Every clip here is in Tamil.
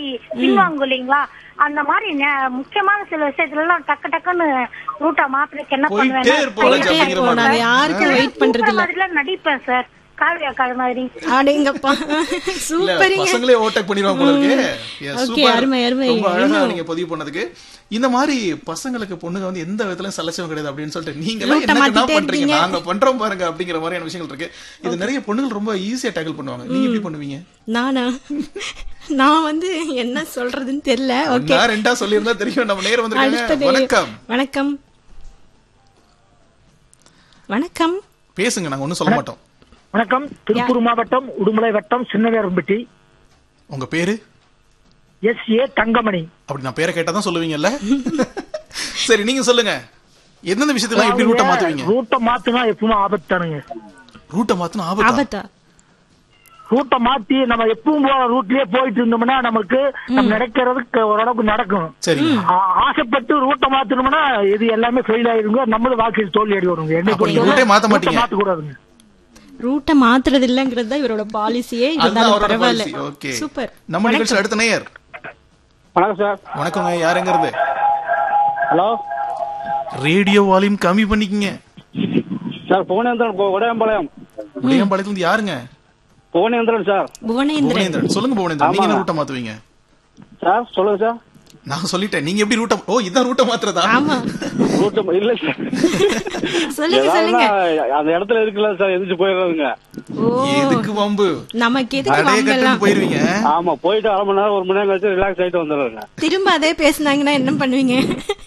பின்வாங்கும் இல்லைங்களா அந்த மாதிரி நே- முக்கியமான சில விஷயத்துல எல்லாம் டக்கு டக்குன்னு ரூட்டா மாத்துறதுக்கு என்ன போயிட்டே பண்ணுவேன் இருப்போம் ராஜா போயிட்டே அப்படிங்கிற இருப்போம். மாதிரி நாங்க யாருக்கும் வெயிட் பண்றது இல்ல மாதிரிலாம் நடிப்பேன் சார் காவியா கால் மாதிரி அடேங்கப்பா இல்ல சூப்பருங்க பசங்களே ஓவர்டேக் பண்ணிடுவாங்க போல இருக்கு Yes, Okay, super. அருமை, அருமை. ரொம்ப அழகா இன்னும். நீங்க பதிவு பண்ணதுக்கு இந்த மாதிரி பசங்களுக்கு பொண்ணுங்க வந்து எந்த விதத்திலும் சலச்சவங்க கிடையாது அப்படின்னு சொல்லிட்டு நீங்க எல்லாம் ரூட்டை என்ன மாத்திட்டே பண்றீங்க இருக்கீங்க. நாங்க பண்றோம் பாருங்க அப்படிங்கிற மாதிரியான விஷயங்கள் இருக்கு இது நிறைய பொண்ணுகள் ரொம்ப ஈஸியா டேக்கிள் பண்ணுவாங்க நீங்க எப்படி பண்ணுவீங்க நானா நான் வந்து என்ன சொல்றதுன்னு தெரியல ஓகே நான் ரெண்டா சொல்லியிருந்தா தெரியும் நம்ம நேரம் அடுத்த வந்திருக்காங்க வணக்கம் வணக்கம் வணக்கம் பேசுங்க நாங்க ஒண்ணும் சொல்ல மாட்டோம் வணக்கம் திருப்பூர் மாவட்டம் உடுமலை வட்டம் சின்னவேரம்பட்டி உங்க பேரு எஸ் ஏ தங்கமணி அப்படி நான் பேரை கேட்டா தான் சொல்லுவீங்கல்ல சரி நீங்க சொல்லுங்க எந்தெந்த விஷயத்துல எப்படி ரூட்டை மாத்துவீங்க ரூட்டை மாத்துனா எப்பவுமே ஆபத்து தானுங்க ரூட்டை மாத்தினா ஆபத்தா ஆபத்தா ரூட்டை மாத்தி நம்ம எப்பவும் போற ரூட்லயே போயிட்டு இருந்தோம்னா நமக்கு நம்ம நடக்கிறதுக்கு ஓரளவுக்கு நடக்கும் சரிங்க ஆ- ஆசைப்பட்டு ரூட்டை மாத்தணும்னா இது எல்லாமே ஃபெயில் ஆயிருங்க நம்மளும் வாழ்க்கையில் தோல்வி அடி வருங்க என்னை அப்ப நீங்க பொறுத்தவரை ரூட்டே மாத்த ரூட்டை மாட்டீங்க. மாத்தக்கூடாதுங்க ரூட்டை மாத்துறது இல்லங்கிறது தான் இவரோட பாலிசியே அதுதான் இருந்தாலும் அவரோட பரவாயில்ல policy. Okay. சூப்பர் நம்ம நிகழ்ச்சி அடுத்த நேயர் வணக்கம் சார் வணக்கங்க யாருங்கிறது ஹலோ ரேடியோ வால்யூம் கம்மி பண்ணிக்கங்க சார் புவனேந்திரன் கொ- உடையாம்பாளையம் உடையம்பாளையத்துல இருந்து யாருங்க புவனேந்திரன் சார் புவனேந்திரன் புவனேந்திரன் சொல்லுங்க புவனேந்திரன் நீங்க என்ன ஆமாங்க. ரூட்டை மாத்துவீங்க சார் சொல்லுங்க சார் நான் சொல்லிட்டேன் நீங்க எப்படி ரூட்டை ஓ இதான் ரூட்டை மாத்துறதா ஆமா ரூட்டு இல்ல சார் சொல்லுங்க சொல்லுங்க ஏதாவதுனா அந்த இடத்துல இருக்குல்ல சார் எந்திரிச்சு போயிடுறதுங்க ஓ எதுக்கு வம்பு நமக்கு எதுக்கு அடைய வம்பெல்லாம் கட்டுன்னு போயிருவீங்க ஆமா போயிட்டு அரை மணி நேரம் ஒரு மணி நேரம் கழிச்சு ரிலாக்ஸ் ஆயிட்டு வந்துடுறேங்க திரும்ப அதே பேசுனாங்கன்னா என்ன பண்ணுவீங்க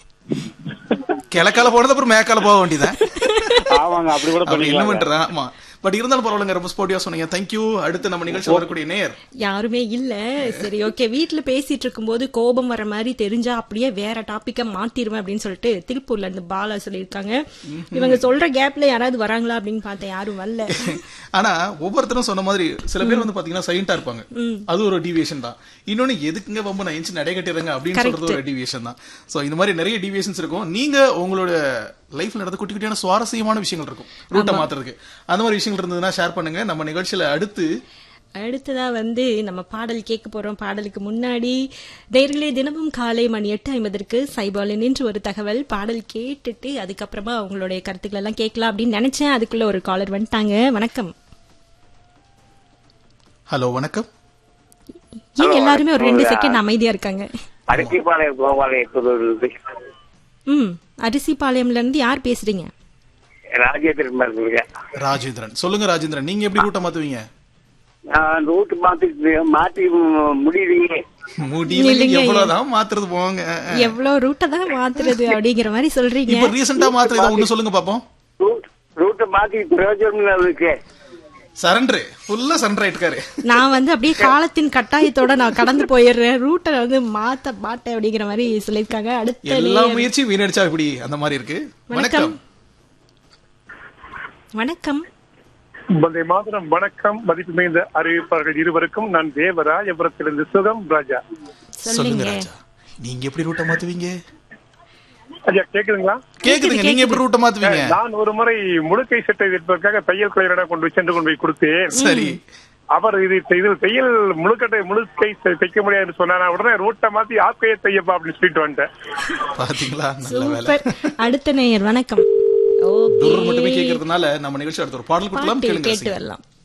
கிழக்கால போனது அப்புறம் மேக்கால போக வேண்டியதான் ஆமாங்க அப்படி கூட அப்படி என்ன பண்ணிக்கலாம் பண்றேன் ஆமா பட் இருந்தாலும் பரவாயில்லைங்க ரொம்ப ஸ்போர்ட்டிவா சொன்னீங்க தேங்க்யூ அடுத்து நம்ம நிகழ்ச்சி வரக்கூடிய நேயர் யாருமே இல்ல சரி ஓகே வீட்ல பேசிட்டு இருக்கும்போது கோபம் வர மாதிரி தெரிஞ்சா அப்படியே வேற டாபிக்க மாத்திருவேன் அப்படின்னு சொல்லிட்டு திருப்பூர்ல இருந்து பாலா சொல்லியிருக்காங்க இவங்க சொல்ற கேப்ல யாராவது வராங்களா அப்படின்னு பார்த்தேன் யாரும் வரல ஆனா ஒவ்வொருத்தரும் சொன்ன மாதிரி சில பேர் வந்து பாத்தீங்கன்னா சைலண்டா இருப்பாங்க அது ஒரு டிவியேஷன் தான் இன்னொன்னு எதுக்குங்க வம்பு நான் எஞ்சி நடை கட்டிடுறேங்க அப்படின்னு சொல்றது ஒரு டிவியேஷன் தான் சோ இந்த மாதிரி நிறைய டிவியேஷன்ஸ் இருக்கும் நீங்க உங்களோட லைஃப்ல நடந்த குட்டி குட்டியான சுவாரஸ்யமான விஷயங்கள் இருக்கும் ரூட்டை மாத்துறதுக்கு அந்த மாதிரி விஷயங்கள் இருந்ததுன்னா ஷேர் பண்ணுங்க நம்ம நிகழ்ச்சியில அடுத்து அடுத்ததா வந்து நம்ம பாடல் கேட்க போறோம் பாடலுக்கு முன்னாடி நேர்களே தினமும் காலை மணி எட்டு ஐம்பதற்கு சைபாலின் என்று ஒரு தகவல் பாடல் கேட்டுட்டு அதுக்கப்புறமா அவங்களுடைய கருத்துக்கள் எல்லாம் கேட்கலாம் அப்படின்னு நினைச்சேன் அதுக்குள்ள ஒரு காலர் வந்துட்டாங்க வணக்கம் ஹலோ வணக்கம் ஏன் எல்லாருமே ஒரு ரெண்டு செகண்ட் அமைதியா இருக்காங்க அரிசிபாளையம் கோபாலயம் புதூர் ம் அரிசிபாளையம்ல இருந்து யார் பேசுறீங்க ராஜேந்திரன் பேசுறேங்க ராஜேந்திரன் சொல்லுங்க ராஜேந்திரன் நீங்க எப்படி ரூட்டை மாத்துவீங்க நான் ரூட் மாத்தி மாத்தி முடியலையே முடியல இல்லைங்க. எவ்வளவுதான் மாத்துறது போங்க எவ்வளவு ரூட்டை தான் மாத்துறது அப்படிங்கிற மாதிரி சொல்றீங்க இப்ப ரீசெண்டா மாத்துறது ஒண்ணு சொல்லுங்க பாப்போம் ரூட் ரூட்டை மாத்தி பிரயோஜனம் இருக்கு சரண்டர் ஃபுல்லா சரண்டர் ஆயிட்டுக்காரு நான் வந்து அப்படியே காலத்தின் கட்டாயத்தோட நான் கடந்து போயிடுறேன் ரூட்டை வந்து மாத்த மாட்டேன் அப்படிங்கிற மாதிரி சொல்லியிருக்காங்க அடுத்த எல்லா layer. முயற்சியும் வீணடிச்சா இப்படி அந்த மாதிரி இருக்கு வணக்கம் வணக்கம் வணக்கம் வந்தே மாதரம் வணக்கம் மதிப்பு மிகுந்த அறிவிப்பாளர்கள் இருவருக்கும் நான் தேவராஜபுரத்திலிருந்து சுகம் ராஜா சொல்லுங்க சொல்லுங்க ராஜா நீங்க எப்படி ரூட்டை மாத்துவீங்க ஐயா கேக்குதுங்களா கேக்குதுங்க நீங்க எப்படி ரூட்டை மாத்துவீங்க நான் ஒரு முறை முழுக்கை சட்டை விற்பதற்காக தையல் கலைஞரிடம் கொண்டு போய் சென்று கொண்டு போய் கொடுத்தேன் சரி அவர் இது இதில் தையல் முழுக்கட்டை முழுக்கை தை- தைக்க முடியாதுன்னு சொன்னா நான் உடனே ரூட்டை மாத்தி ஆக்கையே தையப்பா அப்படின்னு சொல்லிட்டு வந்துட்டேன் பாத்தீங்களா நல்ல வேலை சூப்பர் அடுத்த நேயர் வணக்கம் ஓகே தூரம் மட்டுமே கேக்குறதுனால நம்ம நிகழ்ச்சி அடுத்த ஒரு பாடல் கொடுக்கலாம் பாட்டு கேளுங்க கேட்டு ரசிங்க. வரலாம்